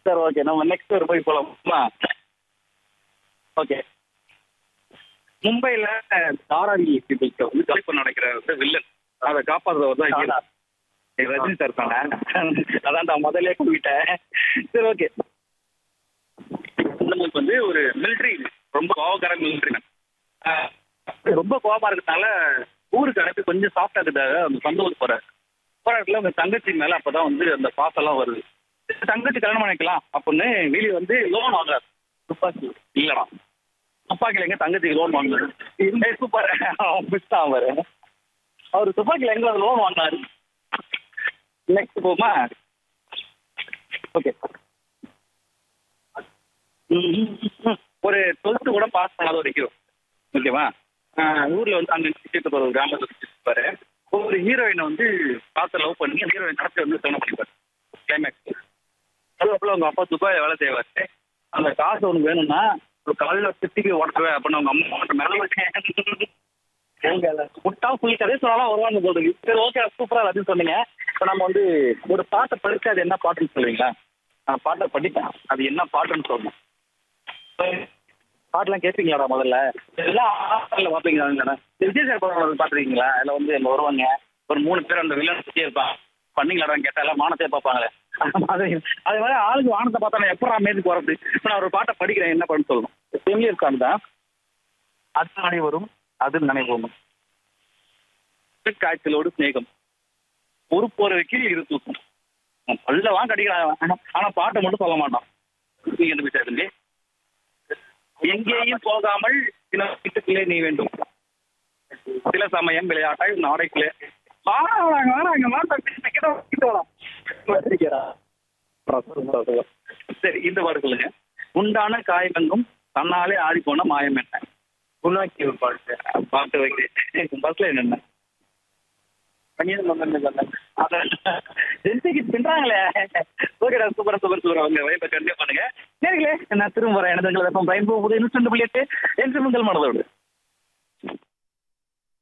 சரி ஓகே நம்ம நெக்ஸ்ட் ஒரு போய் போலாமா ஓகே மும்பைல தாராவி பீப்புள்ஸ் வந்து கலைப்பு நடக்கிற வந்து வில்லன் அதை காப்பாற்றுறவர் தான் hero. இது ரஜினி சார் தானே அதான் நான் முதல்ல கூப்பிட்டேன் சரி ஓகே நமக்கு வந்து ஒரு மிலிட்ரி ரொம்ப கோவக்கார மிலிட்ரி ரொம்ப கோவமா இருக்கிறதுனால ஊருக்கு அனுப்பி கொஞ்சம் சாஃப்டா இருக்கிறதாக அந்த சொந்த ஊருக்கு போறாரு போராட்டத்தில் உங்க தங்கச்சி மேல அப்பதான் வந்து அந்த பாசெல்லாம் வருது தங்கச்சி கல்யாணம் பண்ணிக்கலாம் அப்படின்னு வெளியே வந்து லோன் வாங்குறாரு துப்பாக்கி இல்லடா துப்பாக்கில எங்க தங்கச்சிக்கு லோன் வாங்குறாரு சூப்பர் அவன் மிஸ் தான் அவரு அவர் துப்பாக்கில எங்க லோன் வாங்கினாரு நெக்ஸ்ட் போமா ஓகே ஒரு டுவெல்த்து கூட பாஸ் பண்ணாத வரைக்கும் ஓகேவா ஊர்ல வந்து அங்க சுற்றிட்டு போற ஒரு கிராமத்துல சுற்றிட்டு ஒரு ஹீரோயினை வந்து பார்த்து லவ் பண்ணி அந்த ஹீரோயின் நடத்தி வந்து திருமணம் பண்ணிப்பாரு கிளைமேக்ஸ் அதுக்கப்புறம் அவங்க அப்பா துபாயில வேலை செய்வாரு அந்த காசு உனக்கு வேணும்னா ஒரு காலையில சிட்டிக்கு ஓட்டுருவேன் அப்படின்னு அவங்க அம்மா மேல முட்டா ஃபுல் கதை சொன்னாலும் வருவாங்க போடுது சரி ஓகே சூப்பரா அப்படின்னு சொன்னீங்க இப்போ நம்ம வந்து ஒரு பாட்டை படிச்சு அது என்ன பாட்டுன்னு சொல்லுவீங்களா நான் பாட்டை படிப்பேன் அது என்ன பாட்டுன்னு சொல்லணும் பாட்டுலாம் கேட்பீங்களாடா முதல்ல எல்லாம் ஆஸ்டல்ல பார்ப்பீங்களா விஜய் சார் படம் பார்த்துருக்கீங்களா அதில் வந்து அங்கே வருவாங்க ஒரு மூணு பேர் அந்த வில்லன் சுற்றியே இருப்பான் பண்ணீங்களாடா கேட்டா எல்லாம் மானத்தை பார்ப்பாங்களே அது அது மாதிரி ஆளுக்கு வானத்தை பார்த்தா நான் எப்படா மேற்கு போறது இப்போ நான் ஒரு பாட்டை படிக்கிறேன் என்ன பண்ணு சொல்லணும் ஃபெமிலியர் இருக்காங்க தான் அது அனைவரும் அது நினைவோம் காய்ச்சலோடு சிநேகம் ஒரு போறதுக்கு இரு தூக்கம் பல்லவான் கடிக்கிறான் ஆனா பாட்டை மட்டும் சொல்ல மாட்டான் நீங்க என்ன பேசுறது எங்கேயும் போகாமல் சில வீட்டுக்குள்ளே நீ வேண்டும் சில சமயம் விளையாட்டாய் நாடைக்குள்ளே வாங்க வாங்க சரி இந்த பாட்டு சொல்லுங்க உண்டான காயமெங்கும் தன்னாலே ஆடி போன மாயம் என்ன உண்ணாக்கி ஒரு பாட்டு பாட்டு வைக்கிறேன் பஸ்ல என்னென்ன பின்றாங்களே ஓகேடா சூப்பர் சூப்பர் சூப்பர் அவங்க வைப்பை கண்டிப்பா பண்ணுங்க சரிங்களே நான் திரும்ப வரேன் எனது பயன்பு புது இன்ஸ்டன்ட் புள்ளிட்டு என்று முதல் மனதோடு